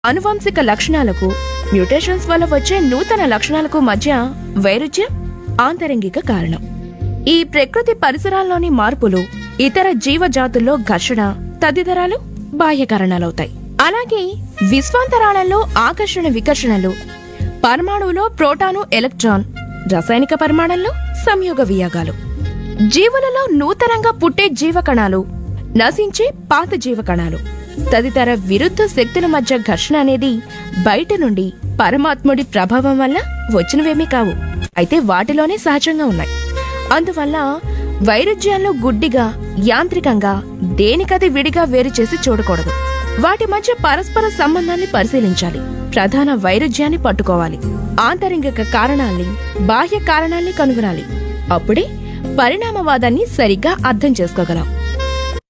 అనువంశిక లక్షణాలకు మ్యూటేషన్స్ వల్ల వచ్చే నూతన లక్షణాలకు మధ్య వైరుధ్యం ఆంతరంగిక కారణం ఈ ప్రకృతి పరిసరాల్లోని మార్పులు ఇతర జీవజాతుల్లో ఘర్షణ తదితరాలు బాహ్య కారణాలవుతాయి అలాగే విశ్వాంతరాళంలో ఆకర్షణ వికర్షణలు పరమాణువులో ప్రోటాను ఎలక్ట్రాన్ రసాయనిక పరిమాణంలో సంయోగ వియోగాలు జీవులలో నూతనంగా పుట్టే జీవకణాలు నశించే పాత జీవకణాలు తదితర విరుద్ధ శక్తుల మధ్య ఘర్షణ అనేది బయట నుండి పరమాత్ముడి ప్రభావం వల్ల వచ్చినవేమీ కావు అయితే వాటిలోనే సహజంగా ఉన్నాయి అందువల్ల వైరుధ్యాలను గుడ్డిగా యాంత్రికంగా దేనికది విడిగా వేరు చేసి చూడకూడదు వాటి మధ్య పరస్పర సంబంధాన్ని పరిశీలించాలి ప్రధాన వైరుధ్యాన్ని పట్టుకోవాలి ఆంతరింగిక కారణాల్ని బాహ్య కారణాల్ని కనుగొనాలి అప్పుడే పరిణామవాదాన్ని సరిగ్గా అర్థం చేసుకోగలం